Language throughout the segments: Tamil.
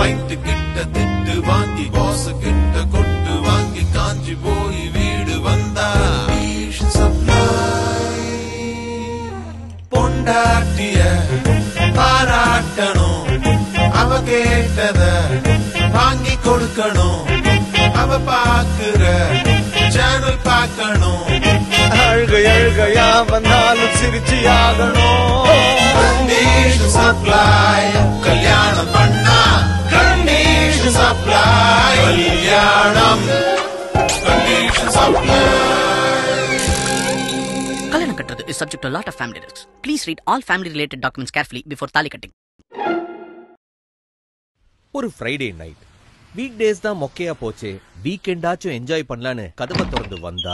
கிளைண்ட் கிட்ட திட்டு வாங்கி பாஸ் கிட்ட கொட்டு வாங்கி காஞ்சி போய் வீடு வந்தா சப்ளை பொண்டாட்டிய பாராட்டணும் அவ கேட்டத வாங்கி கொடுக்கணும் அவ பாக்குற சேனல் பார்க்கணும் அழுகை அழுகையா வந்தாலும் சிரிச்சு ஆகணும் கண்டிஷன் சப்ளை கல்யாணம் பண்ணா கண்டிஷன் சப்ளை கல்யாணம் கண்டிஷன் சப்ளை கல்யாணம் கட்டுறது is subject to a lot of family risks. Please read all family related documents carefully before தாலி cutting. ஒரு ஃப்ரைடே நைட் வீக் டேஸ் தான் மொக்கையா போச்சு வீக்கெண்டாச்சும் என்ஜாய் பண்ணலான்னு கதவை திறந்து வந்தா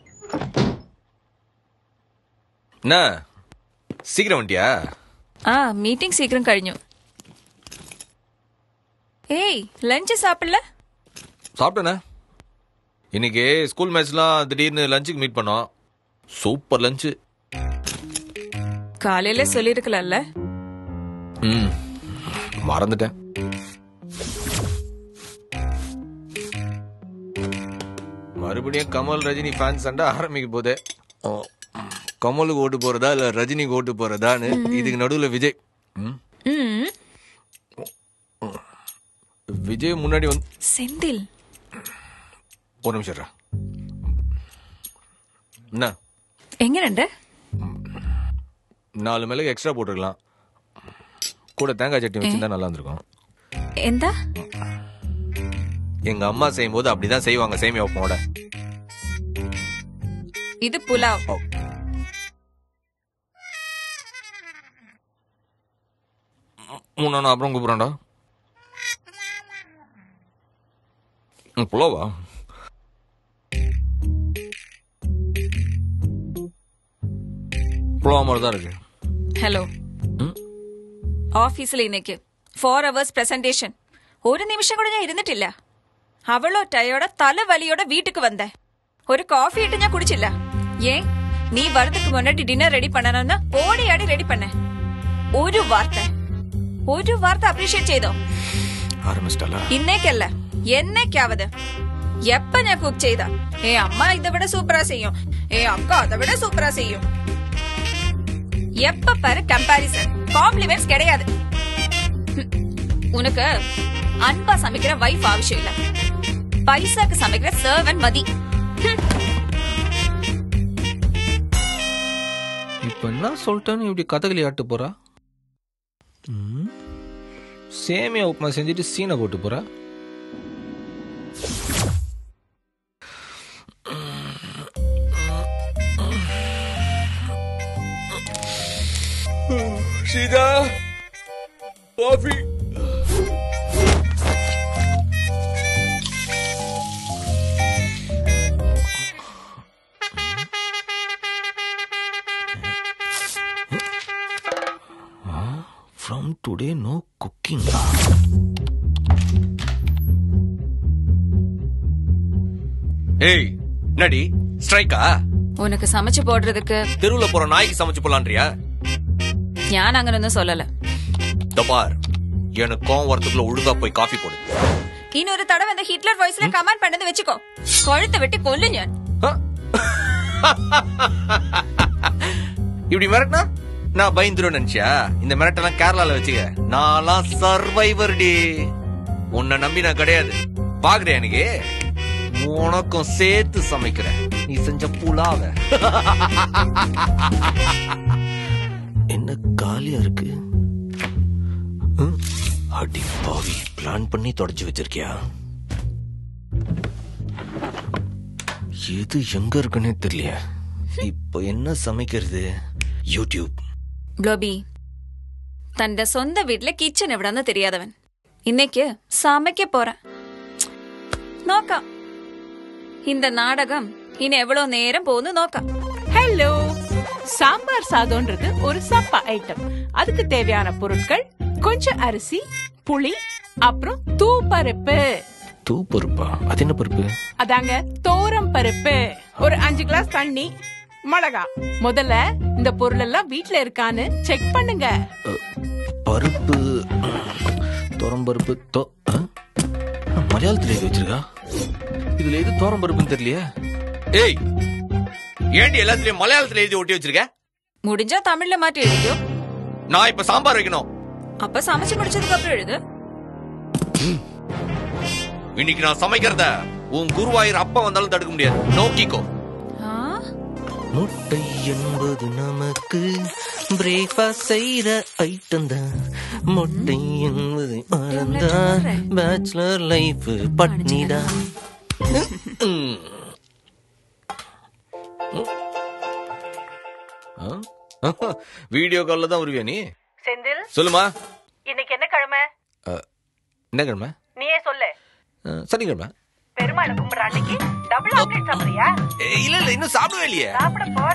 என்ன சீக்கிரம் வந்துட்டியா ആ മീറ്റിംഗ് സീക്കിരം കഴിഞ്ഞു ഏയ് ലഞ്ച് സാപ്പിடல சாப்பிட்டேண்ணே இன்னைக்கு ஸ்கூல் மேட்ச்லாம் திடீர்னு லஞ்சுக்கு மீட் பண்ணோம் சூப்பர் லஞ்சு காலையில சொல்லிருக்கலாம்ல ம் மறந்துட்டேன் மறுபடியும் கமல் ரஜினி ஃபேன் சண்டை ஆரம்பிக்க போதே ஓ, கமலுக்கு ஓட்டு போறதா இல்ல ரஜினிக்கு ஓட்டு போறதான்னு இதுக்கு நடுவுல விஜய் ம், ம் விஜய் முன்னாடி வந்து செந்தில் ஒரு நிமிஷம் இருடா. என்ன എങ്ങനുണ്ട് நாலு மிளகு எக்ஸ்ட்ரா போட்டுருக்கலாம் கூட தேங்காய் சட்னி வச்சிருந்தா நல்லா இருந்திருக்கும் എന്താ எங்க அம்மா செய்யும் போது அப்படிதான் செய்வாங்க சேமியா உப்புமாவோட ഇത് പുലാവ് மூணு நாள் அப்புறம் கூப்பிடுறேன்டா ம், புலாவா புலாவா மாதிரி தான் இருக்கு ഹലോ ഓഫീസിൽ ഇന്നേക്ക് ഫോർ അവേഴ്സ് പ്രസന്റേഷൻ ഒരു നിമിഷം കൂടെ ഞാൻ ഇരുന്നിട്ടില്ല അവളോ ടയോടെ തലവലിയോടെ വീட்டுக்கு വந்தേ ഒരു காஃபி இட்டு ഞാൻ குடிச்சிല്ല ஏன் நீ வரதுக்கு முன்னாடி டின்னர் ரெடி பண்ணணும்னா ஓடி ஆடி ரெடி பண்ண ഒരു വാർത്ത ഒരു വാർത്ത അപ്രീഷിയേറ്റ് ചെയ്തോ ஆரம்பிச்சிட்டாலா ഇന്നേക്കല്ല എന്നേക്കാവത് എപ്പ ഞാൻ കുക്ക് ചെയ്ത ഏ അമ്മ ഇதை விட சூப்பரா செய்யும் ஏ அக்கா அதை விட சூப்பரா செய்யும் எப்ப பாரு கம்பாரிசன் காம்ப்ளிமெண்ட்ஸ் கிடையாது ஹம். உனக்கு அன்பா சமைக்கிற வைஃப் அவசியம் இல்ல பைசாக்கு சமைக்கிற சர்வன் மதி ஹம். இப்ப என்ன சொல்லிட்டேன்னு இப்படி கதகளி ஆட்டு போறா ம், சேமியா உப்புமா செஞ்சுட்டு சீனை போட்டு போறா Sheetha coffee from today no cooking ஏய் என்னடி ஸ்ட்ரைக்கா உனக்கு சமைச்சு போடுறதுக்கு தெருவுல போற நாய்க்கு சமைச்சு போலான்றியா ഞാൻ അങ്ങനൊന്നും சொல்லல இதோ பார் எனக்கு கோவம் வரதுக்குள்ள ஒழுங்கா போய் காஃபி போடு இன்னொரு தடவை இந்த ஹிட்லர் வாய்ஸ்ல கமெண்ட் பண்ணது வச்சுக்கோ கழுத்தை வெட்டி கொல்லு ഞാൻ இப்படி மிரட்டினா நான் பயந்துரும் நினைச்சியா இந்த மிரட்டெல்லாம் கேரளால வச்சுக்க நான்லாம் சர்வைவர் டி உன்னை நம்பி நான் கிடையாது பாக்குறியா எனக்கு உனக்கும் சேர்த்து சமைக்கிறேன் நீ செஞ்ச புலாவ என்ன காலியா இருக்கு ம்? அடி பாவி பிளான் பண்ணி தொடச்சு வச்சிருக்கியா எது எங்க இருக்குன்னே தெரியல இப்போ என்ன சமைக்கிறது யூடியூப் ബ്ലോബി തന്റെ സ്വന്തം വീട്ടിലെ കിച്ചൺ എവിടാന്ന് தெரியாதவன் இன்னைக்கு சமைக்க போறேன் നോക്കാം இந்த நாடகம் இனி எவ்வளவு நேரம் போகுது നോക്കാം ஹலோ சாம்பார் சாதம்ன்றது ஒரு சப்பா ஐட்டம் அதுக்கு தேவையான பொருட்கள் கொஞ்சம் அரிசி புளி அப்புறம் தூப்பருப்பு தூ பருப்பா அது என்ன பருப்பு அதாங்க தோரம் பருப்பு ஒரு அஞ்சு கிளாஸ் தண்ணி மிளகா முதல்ல இந்த பொருள் எல்லாம் வீட்ல இருக்கான்னு செக் பண்ணுங்க பருப்பு துறம்பருப்பு தோ ஆ? மலையாளத்துல எழுதி வச்சிருக்கா இதுல எது துறம்பருப்புன்னு தெரியலையே ஏய் ஏண்டி எல்லாத்துலயும் மலையாளத்துல எழுதி ஒட்டி வச்சிருக்க முடிஞ்சா தமிழ்ல மாற்றி எழுதியோ நான் இப்ப சாம்பார் வைக்கணும் அப்ப சமைச்சு முடிச்சதுக்கு அப்புறம் எழுது இன்னைக்கு நான் சமைக்கிறத உன் குருவாயூர் அப்பா வந்தாலும் தடுக்க முடியாது நோக்கிக்கோ ஆ? முட்டை என்பது நமக்கு பிரேக்ஃபாஸ்ட் செய்யற ஐட்டம் தான் முட்டை என்பது மறந்தான் பேச்சுலர் லைஃப் பட்னிடா வீடியோ கால்ல தான் வருவியா நீ செந்தில் சொல்லுமா இன்னைக்கு என்ன கிழமை என்ன கிழமை நீயே சொல்லு அஹ், சனிக்கிழமை பெருமாளை கும்பிடுற அன்னைக்கு டபுள் ஆம்லெட் சாப்பிடுறியா ஏய், இல்ல இல்ல இன்னும் சாப்பிடவே இல்லையே சாப்பிட போற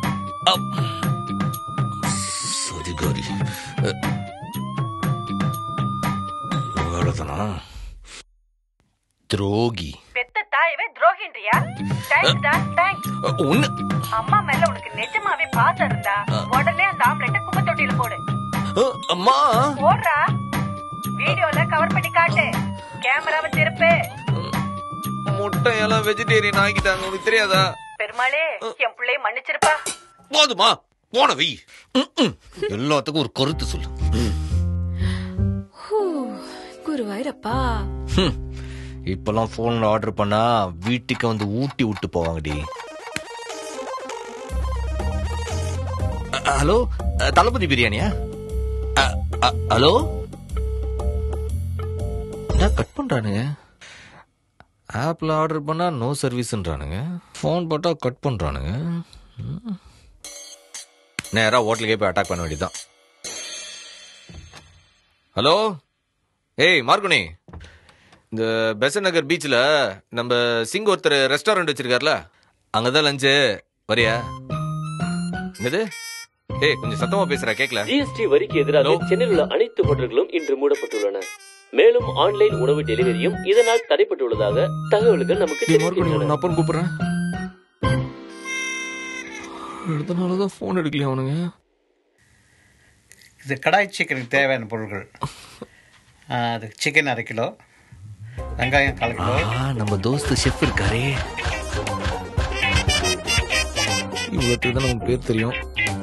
சதிகாரி வேலைதானா துரோகி பெத்த தாயவே துரோகின்றியா தேங்க்ஸ் டா தேங்க்ஸ் அஹ், ஒண்ணு அம்மா மேல உனக்கு நிஜமாவே பாசம் இருந்தா உடனே அந்த ஆம்லெட்ட குப்பை தொட்டியில போடு அஹ், அம்மா போடுறா வீடியோல கவர் பண்ணி காட்டு கேமராவை திருப்பு முட்டையெல்லாம் வெஜிடேரியன் ஆக்கிட்டாங்க உனக்கு தெரியாதா பெருமாளே என் பிள்ளைய மன்னிச்சிருப்பா போதுமா போன வை ம்ம். எல்லாத்துக்கும் ஒரு கருத்து சொல்லு ஹூ, குருவாயூரப்பா ஹம். இப்பெல்லாம் போன்ல ஆர்டர் பண்ணா வீட்டுக்கு வந்து ஊட்டி விட்டு போவாங்கடி அ- ஹலோ அ, தளபதி பிரியாணியா அ- அ- ஹலோ என்ன கட் பண்றானுங்க ஆப்ல ஆர்டர் பண்ணா நோ சர்வீஸ்ன்றானுங்க ஃபோன் போட்டா கட் பண்றானுங்க ம். நேரா ஹோட்டலுக்கே போய் அட்டாக் பண்ண வேண்டியதுதான் ஹலோ ஏய் மார்குனி இந்த பெசன் நகர் பீச்சில் நம்ம சிங் ஒருத்தர் ரெஸ்டாரண்ட் வச்சிருக்காருல அங்கதான் லஞ்சு வரியா என்னது ஏய் கொஞ்சம் சத்தமா பேசுற கேக்கல ஜிஎஸ்டி வரிக்கு எதிராக Hello? சென்னையில் உள்ள அனைத்து ஹோட்டல்களும் இன்று மூடப்பட்டுள்ளன மேலும் ஆன்லைன் உணவு டெலிவரியும் இதனால் தடைப்பட்டுள்ளதாக தகவல்கள் நமக்கு தெரிவிக்கின்றன அப்புறம் கூப்பிடுறேன் எடுத்தனாலதான் ஃபோன் எடுக்கலையா அவனுங்க இது கடாய் சிக்கனுக்கு தேவையான பொருட்கள் ஆ, அது சிக்கன் அரை கிலோ வெங்காயம் கால் கிலோ ஆ நம்ம தோஸ்து ஷெஃப் இருக்காரே இவ்வளோத்துக்கு தான் நமக்கு பேர் தெரியும்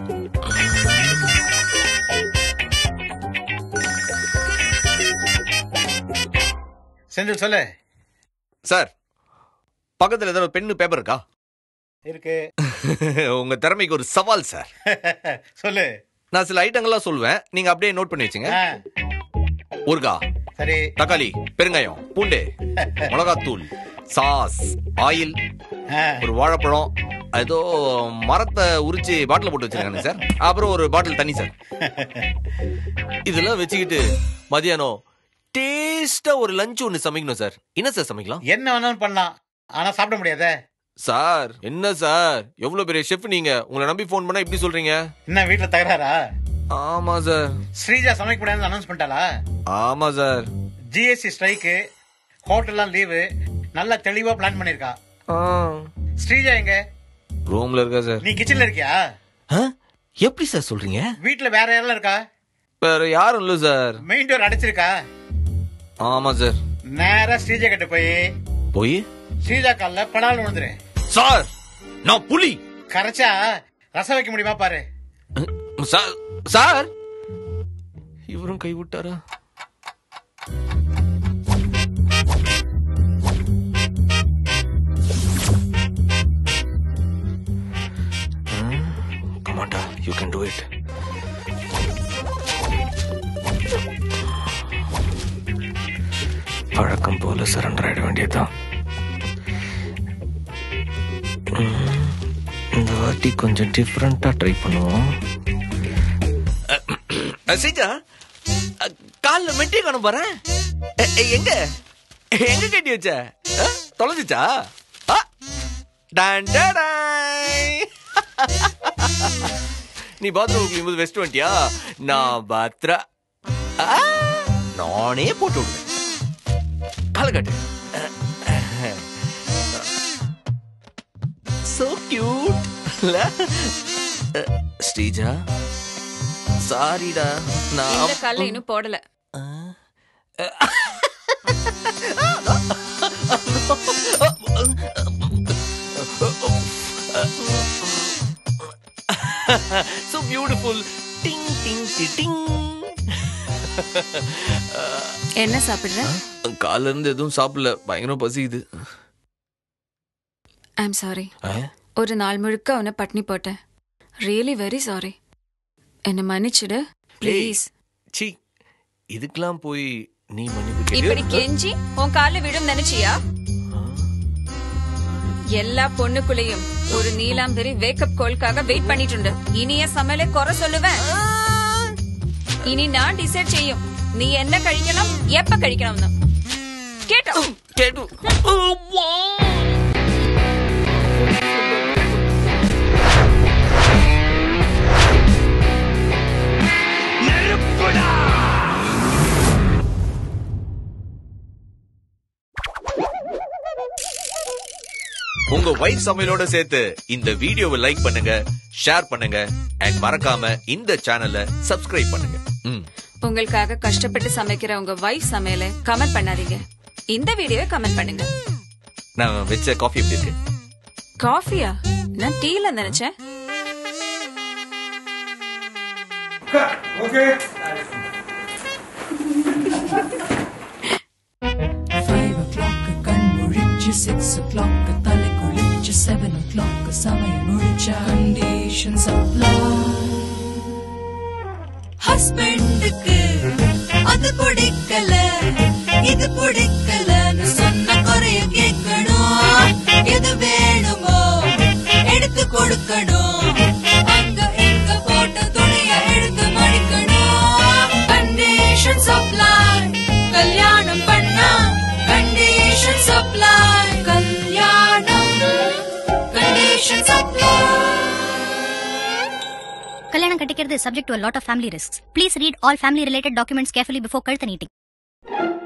செந்தில் சொல்லு சார் பக்கத்துல ஏதாவது பென்னு பேப்பர் இருக்கா இருக்கு உங்க திறமைக்கு ஒரு சவால் சார் சொல்லு நான் சில ஐட்டங்கள்லாம் சொல்லுவேன் நீங்க அப்படியே நோட் பண்ணி வச்சுங்க ஆ, ஊர்கா சரி தக்காளி பெருங்காயம் பூண்டு மிளகாத்தூள் சாஸ் ஆயில் ஆ, ஒரு வாழைப்பழம் ஏதோ மரத்தை உரிச்சு பாட்டில் போட்டு வச்சிருக்காங்க சார் அப்புறம் ஒரு பாட்டில் தண்ணி சார் இதெல்லாம் வச்சுக்கிட்டு மதியானம் டேஸ்டா ஒரு லஞ்ச் ஒன்று சமைக்கணும் சார் என்ன சார் சமைக்கலாம் என்ன வேணாலும் பண்ணலாம் ஆனா சாப்பிட முடியாதே சார் என்ன சார் எவ்வளவு பெரிய ஷெஃப் நீங்க உங்களை நம்பி ஃபோன் பண்ணா இப்படி சொல்றீங்க என்ன வீட்டுல தகராறா ஆமா சார் ஸ்ரீஜா சமைக்க கூடாதுன்னு அனௌன்ஸ் பண்ணிட்டாளா ஆமா சார் ஜிஎஸ்டி ஸ்ட்ரைக்கு ஹோட்டல்லாம் லீவு நல்லா தெளிவா பிளான் பண்ணிருக்கா ஸ்ரீஜா எங்க ரூம்ல இருக்கா சார் நீ கிச்சன்ல இருக்கியா ஆ? எப்படி சார் சொல்றீங்க வீட்டுல வேற யாரெல்லாம் இருக்கா வேற யாரும் இல்ல சார் மெயின் டோர் அடைச்சிருக்கா ஆமா சார் நேரா ஸ்ரீஜா கிட்ட போய் போய் ஸ்ரீஜா கால்ல படால் விழுந்துரு சார் நான் புலி கரைச்சா ரசம் வைக்க முடியுமா பாரு சார் சார் இவரும் கை விட்டாரா கமாண்டா யூ கேன் டூ இட் பழக்கம் போல சரண்டர் ஆயிட வேண்டியதுதான் ம், இந்த வாட்டி கொஞ்சம் டிஃப்ரெண்டா ட்ரை பண்ணுவோம் சீஜா கால்ல மெட்டி காணும் பாரு எங்க எங்க கட்டி வச்ச அ, தொலைஞ்சுச்சா அ, டான் டாடாய். நீ பாத்ரூம் போது வெஸ்ட் வந்துட்டியா நான் பாத்ரா ஆ, நானே போட்டு விடுவேன் கால காட்டு சோ கியூட் ஸ்ரீஜா சாரிடா இந்த நான் கல்ல இன்னும் போடல so beautiful டிங் டிங் டி, டிங் என்ன சாப்பிடுற காலைல இருந்து எதுவும் சாப்பிடல பயங்கரம் பசிக்குது ஐ எம் சாரி ஆ? ஒரு நாள் முழுக்க அவனை பட்னி போட்டேன் ரியலி வெரி சாரி என்னை மன்னிச்சிடு ப்ளீஸ் சீ இதுக்கெல்லாம் போய் நீ மன்னிப்பு இப்படி கேட்டியா? கெஞ்சி உன் கால விடும் நினைச்சியா எல்லா பொண்ணுக்குள்ளேயும் ஒரு நீலாம்பரி வேக்கப் கோல்காக வெயிட் பண்ணிட்டு உண்டு இனிய சமையலை குறை சொல்லுவேன் இனி நான் டிசைட் செய்யும் நீ என்ன கழிக்கணும் எப்ப கழிக்கணும்னு கேட்டோம் கேட்டு உங்க வைஃப் சமையலோட சேர்த்து இந்த வீடியோவை லைக் பண்ணுங்க ஷேர் பண்ணுங்க அண்ட் மறக்காம இந்த சேனலை சப்ஸ்கிரைப் பண்ணுங்க ம். உங்களுக்காக கஷ்டப்பட்டு சமைக்கிற உங்க வைஃப் சமையலை கமெண்ட் பண்ணாதீங்க இந்த வீடியோவை கமெண்ட் பண்ணுங்க நான் வச்ச காஃபி எப்படி இருக்கு காஃபியா நான் டீல நினைச்சேன் Five o'clock கண் முழிச்சு சிக்ஸ் o'clock தலை குளிச்சு செவன் o'clock சமயம் முடிச்சா கண்டிஷன் சப்ளை ஹஸ்பண்டுக்கு அது பிடிக்கல இது பிடிக்கலன்னு சொன்ன குறைய கேட்கணும் எது வேணுமோ எடுத்து கொடுக்கணும் அங்க இங்க போட்ட துணிய எடுத்து மடிக்கணும் கண்டிஷன் சப்ளை கல்யாணம் பண்ணா கண்டிஷன் சப்ளை கல்யாணம் கண்டிஷன் சப்ளை கல்யாணம் கட்டிக்கிறது subject to a lot of family risks. Please read all family related documents carefully before கழுத்த நீட்டிங்